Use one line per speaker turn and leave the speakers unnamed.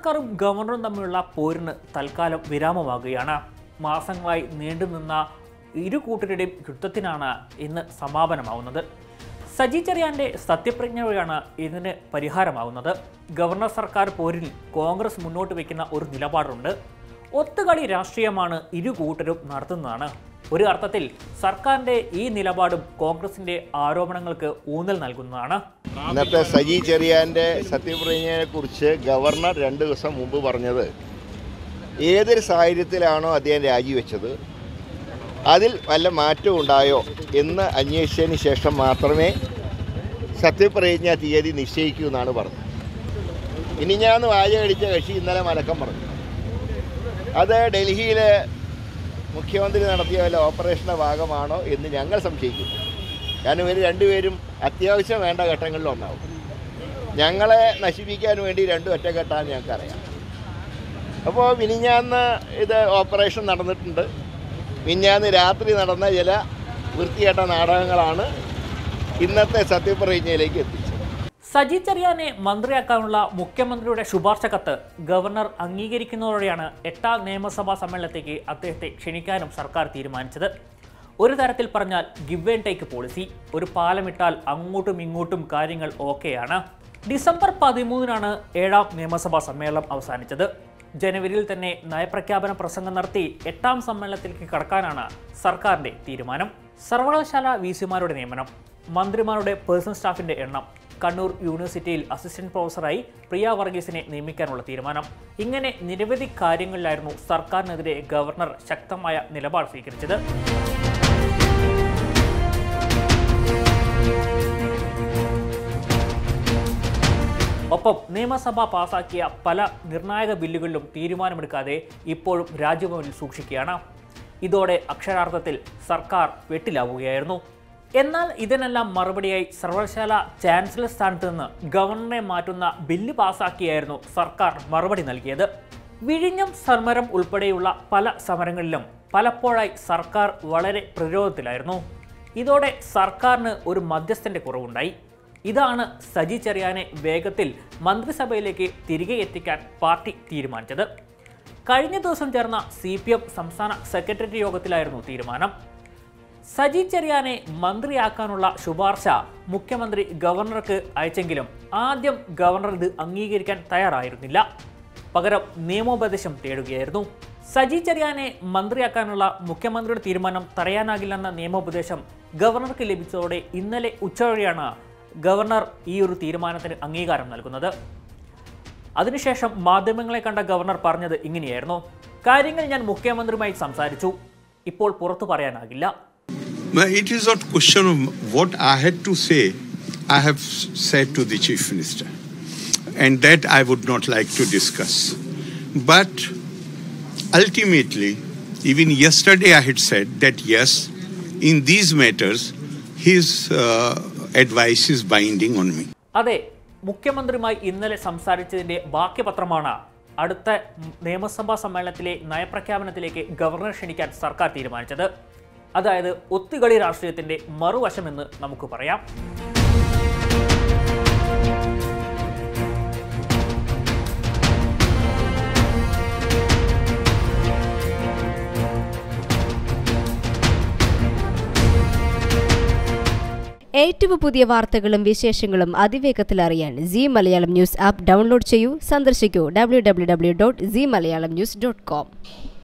സർക്കാരും ഗവർണറും തമ്മിലുള്ള പോരിന് തൽക്കാലം വിരാമമാകുകയാണ് മാസങ്ങളായി നീണ്ടുനിന്ന ഇരു കൂട്ടരുടെയും യുദ്ധത്തിനാണ് ഇന്ന് സമാപനമാവുന്നത് സജി ചെറിയാന്റെ സത്യപ്രതിജ്ഞ വഴിയാണ് ഇതിന് പരിഹാരമാവുന്നത് ഗവർണർ സർക്കാർ പോരിൽ കോൺഗ്രസ് മുന്നോട്ട് വയ്ക്കുന്ന ഒരു നിലപാടുണ്ട് ഒത്തുകളി രാഷ്ട്രീയമാണ് ഇരു കൂട്ടരും നടത്തുന്നതാണ് ഒരു അർത്ഥത്തിൽ സർക്കാരിന്റെ ഈ നിലപാടും കോൺഗ്രസിന്റെ ആരോപണങ്ങൾക്ക് ഊന്നൽ നൽകുന്നതാണ്
ഇന്നത്തെ സജി ചെറിയാൻ്റെ സത്യപ്രതിജ്ഞയെ കുറിച്ച് ഗവർണർ രണ്ട് ദിവസം മുമ്പ് പറഞ്ഞത് ഏതൊരു സാഹചര്യത്തിലാണോ അദ്ദേഹം രാജിവെച്ചത് അതിൽ വല്ല മാറ്റവും ഉണ്ടായോ എന്ന് അന്വേഷിച്ചതിന് ശേഷം മാത്രമേ സത്യപ്രതിജ്ഞ തീയതി നിശ്ചയിക്കൂ എന്നാണ് പറഞ്ഞത് ഇനി ഞാൻ വാചകടിച്ച കക്ഷി ഇന്നലെ മലക്കം പറഞ്ഞു അത് ഡൽഹിയിലെ മുഖ്യമന്ത്രി നടത്തിയ വല്ല ഓപ്പറേഷൻ്റെ ഭാഗമാണോ എന്ന് ഞങ്ങൾ സംശയിക്കുന്നു കാരണം ഇവർ രണ്ടുപേരും അത്യാവശ്യം വേണ്ട ഘട്ടങ്ങളിൽ ഒന്നാവും ഞങ്ങളെ നശിപ്പിക്കാൻ വേണ്ടി രണ്ടും ഒറ്റക്കെട്ടാന്ന് ഞങ്ങൾക്കറിയാം അപ്പോൾ മിനിഞ്ഞാന്ന് ഇത് ഓപ്പറേഷൻ നടന്നിട്ടുണ്ട് മിനിഞ്ഞാന്ന് രാത്രി നടന്ന ചില വൃത്തികെട്ട നാടകങ്ങളാണ് ഇന്നത്തെ സത്യപ്രതിജ്ഞയിലേക്ക് എത്തിച്ചത്
സജി ചെറിയാനെ മന്ത്രിയാക്കാനുള്ള മുഖ്യമന്ത്രിയുടെ ശുപാർശ കത്ത് ഗവർണർ അംഗീകരിക്കുന്നതോടെയാണ് എട്ടാം നിയമസഭാ സമ്മേളനത്തേക്ക് അദ്ദേഹത്തെ ക്ഷണിക്കാനും സർക്കാർ തീരുമാനിച്ചത് ഒരു തരത്തിൽ പറഞ്ഞാൽ ഗിവ് ആൻഡ് ടേക്ക് പോളിസി ഒരു പാലമിട്ടാൽ അങ്ങോട്ടും ഇങ്ങോട്ടും കാര്യങ്ങൾ ഓക്കെയാണ് ഡിസംബർ പതിമൂന്നിനാണ് ഏഴാം നിയമസഭാ സമ്മേളനം അവസാനിച്ചത് ജനുവരിയിൽ തന്നെ നയപ്രഖ്യാപന പ്രസംഗം നടത്തി എട്ടാം സമ്മേളനത്തിലേക്ക് കടക്കാനാണ് സർക്കാരിന്റെ തീരുമാനം സർവകലാശാല വി സിമാരുടെ നിയമനം മന്ത്രിമാരുടെ പേഴ്സണൽ സ്റ്റാഫിന്റെ എണ്ണം കണ്ണൂർ യൂണിവേഴ്സിറ്റിയിൽ അസിസ്റ്റന്റ് പ്രൊഫസറായി പ്രിയ വർഗീസിനെ നിയമിക്കാനുള്ള തീരുമാനം ഇങ്ങനെ നിരവധി കാര്യങ്ങളിലായിരുന്നു സർക്കാരിനെതിരെ ഗവർണർ ശക്തമായ നിലപാട് സ്വീകരിച്ചത് ഒപ്പം നിയമസഭ പാസാക്കിയ പല നിർണായക ബില്ലുകളിലും തീരുമാനമെടുക്കാതെ ഇപ്പോഴും രാജ്ഭവനിൽ സൂക്ഷിക്കുകയാണ് ഇതോടെ അക്ഷരാർത്ഥത്തിൽ സർക്കാർ വെട്ടിലാവുകയായിരുന്നു എന്നാൽ ഇതിനെല്ലാം മറുപടിയായി സർവകലാശാല ചാൻസലർ സ്ഥാനത്ത് നിന്ന് ഗവർണറെ മാറ്റുന്ന ബില്ല് പാസാക്കിയായിരുന്നു സർക്കാർ മറുപടി നൽകിയത് വിഴിഞ്ഞം സമരം ഉൾപ്പെടെയുള്ള പല സമരങ്ങളിലും പലപ്പോഴായി സർക്കാർ വളരെ പ്രതിരോധത്തിലായിരുന്നു ഇതോടെ സർക്കാരിന് ഒരു മധ്യസ്ഥന്റെ കുറവുണ്ടായി ഇതാണ് സജി ചെറിയാനെ വേഗത്തിൽ മന്ത്രിസഭയിലേക്ക് തിരികെ എത്തിക്കാൻ പാർട്ടി തീരുമാനിച്ചത് കഴിഞ്ഞ ദിവസം ചേർന്ന സി പി എം സംസ്ഥാന സെക്രട്ടറി യോഗത്തിലായിരുന്നു തീരുമാനം സജി ചെറിയാനെ മന്ത്രിയാക്കാനുള്ള ശുപാർശ മുഖ്യമന്ത്രി ഗവർണർക്ക് അയച്ചെങ്കിലും ആദ്യം ഗവർണർ ഇത് അംഗീകരിക്കാൻ തയ്യാറായിരുന്നില്ല പകരം നിയമോപദേശം തേടുകയായിരുന്നു സജി ചെറിയാനെ മന്ത്രിയാക്കാനുള്ള മുഖ്യമന്ത്രിയുടെ തീരുമാനം തടയാനാകില്ലെന്ന നിയമോപദേശം ഗവർണർക്ക് ലഭിച്ചതോടെ ഇന്നലെ ഉച്ചവഴിയാണ് ഗവർണർ ഈ ഒരു തീരുമാനത്തിന് അംഗീകാരം നൽകുന്നത് അതിനുശേഷം മാധ്യമങ്ങളെ കണ്ട ഗവർണർ പറഞ്ഞത് ഇങ്ങനെയായിരുന്നു കാര്യങ്ങൾ ഞാൻ മുഖ്യമന്ത്രിയുമായി സംസാരിച്ചു ഇപ്പോൾ പുറത്തു പറയാനാകില്ല
Well, It is not question of what I had to say. I have s- said to the chief minister, and that I would not like to discuss. But ultimately, even yesterday, I had said that yes, in these matters, his uh, advice is binding on me.
അതെ മുഖ്യമന്ത്രിയുമായി ഇന്നലെ സംസാരിച്ചതിന്റെ ബാക്കിപത്രമാണ് അടുത്ത നിയമസഭാ സമ്മേളനത്തിലെ നയപ്രഖ്യാപനത്തിലേക്ക് governor ക്ഷണിക്കാൻ സർക്കാർ തീരുമാനിച്ചത് അതായത് ഒത്തുകളി രാഷ്ട്രീയത്തിന്റെ മറുവശമെന്ന് നമുക്ക് പറയാം
ഏറ്റവും പുതിയ വാർത്തകളും വിശേഷങ്ങളും അതിവേഗത്തിൽ അറിയാൻ C Malayalam news app download ചെയ്യൂ സന്ദർശിക്കൂ W W W dot C Malayalam news dot com